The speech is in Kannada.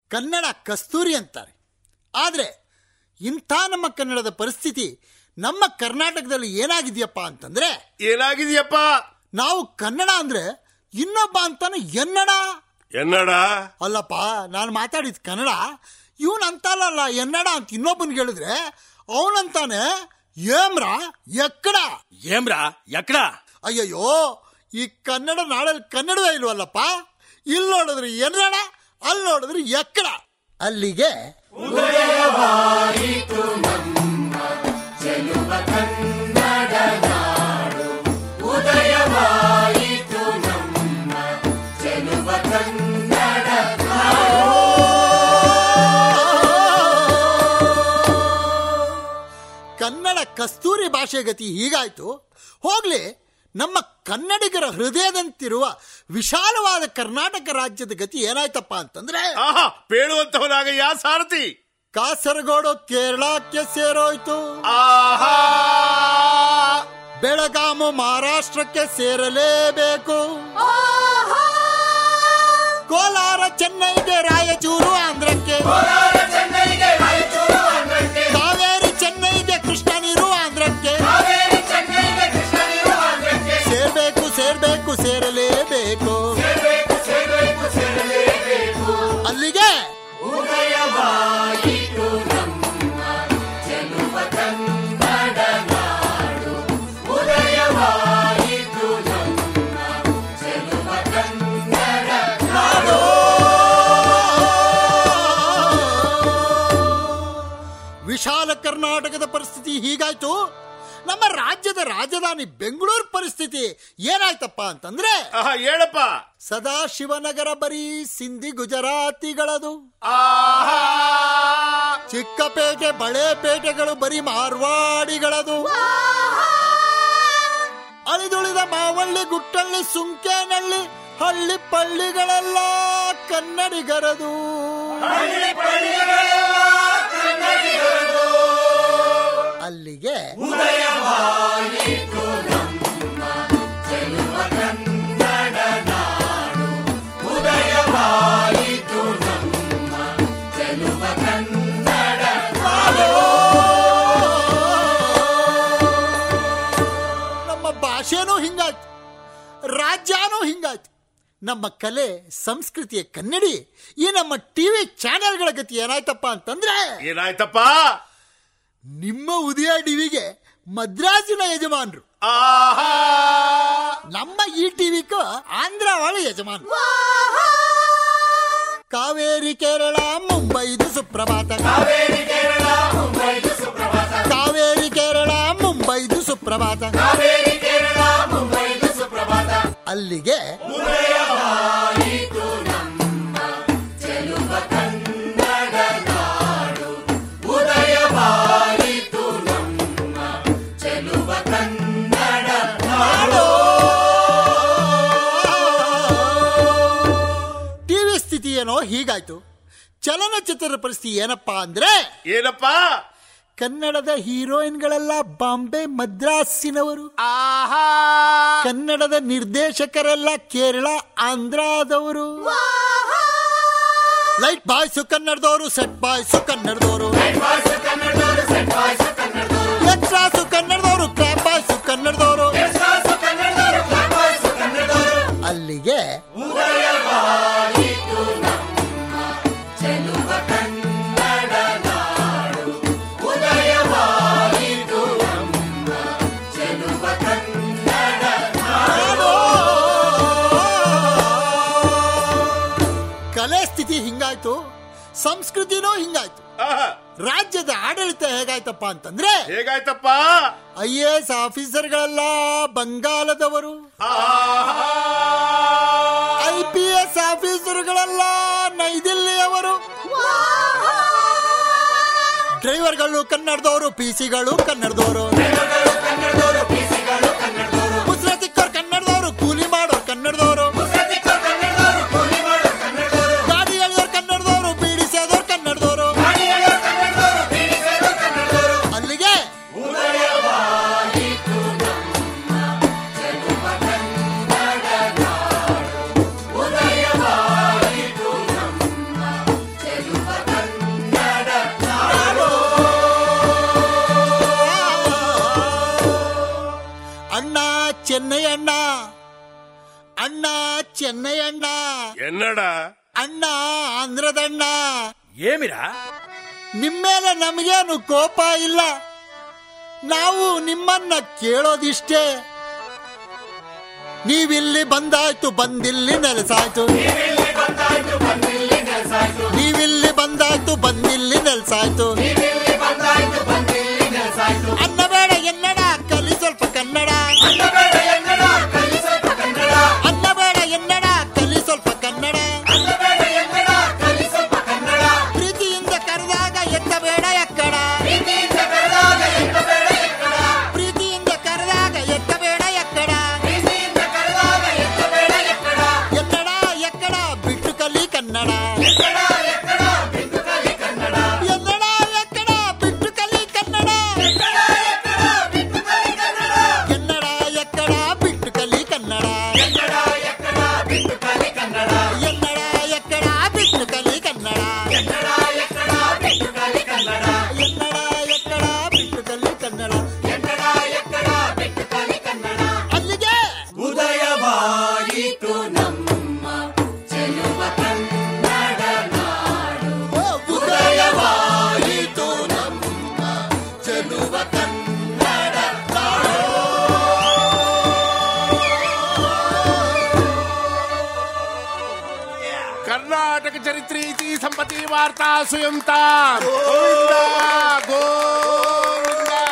ಕನ್ನಡ ಕಸ್ತೂರಿ ಅಂತಾರೆ ಆದರೆ ಇಂಥ ನಮ್ಮ ಕನ್ನಡದ ಪರಿಸ್ಥಿತಿ ನಮ್ಮ ಕರ್ನಾಟಕದಲ್ಲಿ ಏನಾಗಿದೆಯಪ್ಪ ಅಂತಂದ್ರೆ ಏನಾಗಿದೆಯಪ್ಪ ನಾವು ಕನ್ನಡ ಅಂದ್ರೆ ಇನ್ನೊಬ್ಬ ಅಂತಾನೆ ಎನ್ನಡ ಎನ್ನಡ ಅಲ್ಲಪ್ಪ ನಾನು ಮಾತಾಡಿದ ಕನ್ನಡ ಇವನ್ ಅಂತಲ್ಲ ಎನ್ನಡ ಅಂತ ಇನ್ನೊಬ್ಬನಿಗೆ ಹೇಳಿದ್ರೆ ಅವನಂತಾನೆ ಏಮ್ರ ಎಕ್ಕಡ ಏಮ್ರಾ ಎಕ್ಕಡ ಅಯ್ಯಯ್ಯೋ ಈ ಕನ್ನಡ ನಾಡಲ್ಲಿ ಕನ್ನಡವೇ ಇಲ್ವಲ್ಲಪ್ಪ ಇಲ್ಲಿ ನೋಡಿದ್ರೆ ಎನ್ನಡ ಅಲ್ಲಿ ನೋಡಿದ್ರೆ ಎಕ್ಕಡ ಅಲ್ಲಿಗೆ ಕನ್ನಡ ಕಸ್ತೂರಿ ಭಾಷೆ ಗತಿ ಹೀಗಾಯ್ತು ಹೋಗ್ಲಿ ನಮ್ಮ ಕನ್ನಡಿಗರ ಹೃದಯದಂತಿರುವ ವಿಶಾಲವಾದ ಕರ್ನಾಟಕ ರಾಜ್ಯದ ಗತಿ ಏನಾಯ್ತಪ್ಪ ಅಂತಂದ್ರೆ ಆಹಾ ಪೇಳುವಂತವನಾಗ ಯಾ ಸಾರಥಿ ಕಾಸರಗೋಡು ಕೇರಳಕ್ಕೆ ಸೇರೋಯ್ತು ಆಹಾ ಬೆಳಗಾಮು ಮಹಾರಾಷ್ಟ್ರಕ್ಕೆ ಸೇರಲೇಬೇಕು ಕೋಲಾರ ಚೆನ್ನೈಗೆ ರಾಯಚೂರು ಆಂಧ್ರಕ್ಕೆ ಕಾವೇರಿ ಚೆನ್ನೈಗೆ ಕೃಷ್ಣ ನೀರು ಆಂಧ್ರಕ್ಕೆ ಸೇರ್ಬೇಕು ಸೇರ್ಬೇಕು ಸೇರಲೇಬೇಕು ಅಲ್ಲಿಗೆ ವಿಶಾಲ ಕರ್ನಾಟಕದ ಪರಿಸ್ಥಿತಿ ಹೀಗಾಯ್ತು ನಮ್ಮ ರಾಜ್ಯದ ರಾಜಧಾನಿ ಬೆಂಗಳೂರು ಪರಿಸ್ಥಿತಿ ಏನಾಯ್ತಪ್ಪ ಅಂತಂದ್ರೆ ಆಹಾ ಹೇಳಪ್ಪ ಸದಾಶಿವನಗರ ಬರೀ ಸಿಂಧಿ ಗುಜರಾತಿಗಳದು ಆಹಾ ಚಿಕ್ಕಪೇಟೆ ಬಳೆಪೇಟೆಗಳು ಬರೀ ಮಾರ್ವಾಡಿಗಳದು ಅಳಿದುಳಿದ ಮಾವಳ್ಳಿ ಗುಟ್ಟಳ್ಳಿ ಸುಂಕೇನಳ್ಳಿ ಹಳ್ಳಿ ಪಳ್ಳಿಗಳೆಲ್ಲ ಕನ್ನಡಿಗರದು ಅಲ್ಲಿಗೆ ನಮ್ಮ ಭಾಷೆನೂ ಹಿಂಗಾಯ್ತು ರಾಜ್ಯನೂ ಹಿಂಗಾಯ್ತು ನಮ್ಮ ಕಲೆ ಸಂಸ್ಕೃತಿಯ ಕನ್ನಡಿ ಈ ನಮ್ಮ ಟಿವಿ ಚಾನೆಲ್ಗಳ ಗತಿ ಏನಾಯ್ತಪ್ಪ ಅಂತಂದ್ರೆ ಏನಾಯ್ತಪ್ಪ ನಿಮ್ಮ ಉದಯ ಟಿವಿಗೆ ಮದ್ರಾಸಿನ ಯಜಮಾನರು ಆಹಾ ನಮ್ಮ ಈ ಟಿವಿಗೂ ಆಂಧ್ರ ಒಳ ಯಜಮಾನ ಕಾವೇರಿ ಕೇರಳ ಮುಂಬೈದು ಸುಪ್ರಭಾತ ಕಾವೇರಿ ಕೇರಳ ಮುಂಬೈದು ಸುಪ್ರಭಾತ ಅಲ್ಲಿಗೆ ಟಿವಿ ಸ್ಥಿತಿ ಏನೋ ಹೀಗಾಯ್ತು ಚಲನಚಿತ್ರದ ಪರಿಸ್ಥಿತಿ ಏನಪ್ಪಾ ಅಂದ್ರೆ ಏನಪ್ಪ ಕನ್ನಡದ ಹೀರೋಯಿನ್ಗಳೆಲ್ಲ ಬಾಂಬೆ ಮದ್ರಾಸಿನವರು ಆಹಾ ಕನ್ನಡದ ನಿರ್ದೇಶಕರೆಲ್ಲ ಕೇರಳ ಆಂಧ್ರದವರು ಲೈಟ್ ಬಾಯ್ಸು ಕನ್ನಡದವರು ಸೆಟ್ ಬಾಯ್ಸು ಕನ್ನಡದವರು ಎಕ್ಸ್ಟ್ರಾಸು ಕನ್ನಡದವರು ಕ್ಲಾಪ್ ಬಾಯ್ಸು ಕನ್ನಡದವರು ಅಲ್ಲಿಗೆ ಕಲೆ ಸ್ಥಿತಿ ಹಿಂಗಾಯ್ತು ಸಂಸ್ಕೃತಿನೂ ಹಿಂಗಾಯ್ತು ಆಹಾ ರಾಜ್ಯದ ಆಡಳಿತ ಹೇಗಾಯ್ತಪ್ಪ ಅಂತಂದ್ರೆ ಹೇಗಾಯ್ತಪ್ಪ ಐ ಎ ಎಸ್ ಆಫೀಸರ್ಗಳೆಲ್ಲ ಬಂಗಾಲದವರು ಆಹಾ ಐ ಪಿ ಎಸ್ ಆಫೀಸರ್ಗಳೆಲ್ಲ ನೈದಿಲ್ಲಿಯವರು ಡ್ರೈವರ್ಗಳು ಕನ್ನಡದವರು ಪಿ ಸಿಗಳು ಕನ್ನಡದವರು ಮುಸ್ರತಿಕ್ಕವ್ರು ಕನ್ನಡದವರು ಕೂಲಿ ಮಾಡೋರು ಕನ್ನಡದವರು ಗಾಡಿ ಎಳೆಯೋರು ಕನ್ನಡದವರು ಬೀಡಿ ಸೇದೋರು ಕನ್ನಡದವರು ಅಲ್ಲಿಗೆ ಚೆನ್ನೈ ಅಣ್ಣ ಅಣ್ಣ ಚೆನ್ನೈ ಅಣ್ಣ என்னடா ಅಣ್ಣ ಆಂಧ್ರದಣ್ಣ ಏಮಿರಾ ನಿಮ್ಮೇಲೆ ನಮಗೇನು ಕೋಪ ಇಲ್ಲ ನಾವು ನಿಮ್ಮನ್ನ ಕೇಳೋದಿಷ್ಟೇ ನೀವಿಲ್ಲಿ ಬಂದಾಯ್ತು ಬಂದಿಲ್ಲಿ ನೆಲೆಸಾಯ್ತು ನೀವಿಲ್ಲಿ ಬಂದಾಯ್ತು ಬಂದಿಲ್ಲಿ ನೆಲೆಸಾಯ್ತು ಅನ್ನ ಬೇಡ ಎನ್ನಡ ಕಲಿ ಸ್ವಲ್ಪ ಕನ್ನಡ ಅನ್ನ ಬೇಡ ಎನ್ನಡ ಕಲಿ ಸ್ವಲ್ಪ ಕನ್ನಡ ಪ್ರೀತಿಯಿಂದ ಕರೆದಾಗ ಎತ್ತಬೇಡ ಎಕ್ಕಡ ಪ್ರೀತಿಯಿಂದ ಕರೆದಾಗ ಎತ್ತಬೇಡ ಎಕ್ಕಡ ಎನ್ನಡ ಎಕ್ಕಡ ಬಿಟ್ಟು ಕಲಿ ಕನ್ನಡ ಎನ್ನಡ ಎಕ್ಕಡ ಬಿಟ್ಟು ಕಲಿ ಕನ್ನಡ ಎನ್ನಡ ಎಕ್ಕಡ ಬಿಟ್ಟು ಕಲಿ ಕನ್ನಡ ಎನ್ನಡ ಎಕ್ಕಡ ಬಿಟ್ಟು ಕಲಿ ಕನ್ನಡ ಎನ್ನಡ ಎಕ್ಕಡ ಬಿಟ್ಟು ಕಲಿ ಕನ್ನಡ ಎನ್ನಡ ಎಕ್ಕಡ ಬಿಟ್ಟು ಕಲಿ ಕನ್ನಡ ಅಲ್ಲಿಗೆ ಉದಯವಾಯಿತು ನಮ್ಮ ಚೆಲುವ ಕನ್ನಡ ನಾಡು ಉದಯವಾಯಿತು ನಮ್ಮ ಚೆಲುವ ಕನ್ನಡ ಕರ್ನಾಟಕ ಚರಿತ್ರೀತಿ ಸಂಪತ್ತಿ ವಾರ್ತಾ ಸುಯಂತ ಗೋವಿಂದ ಗೋವಿಂದ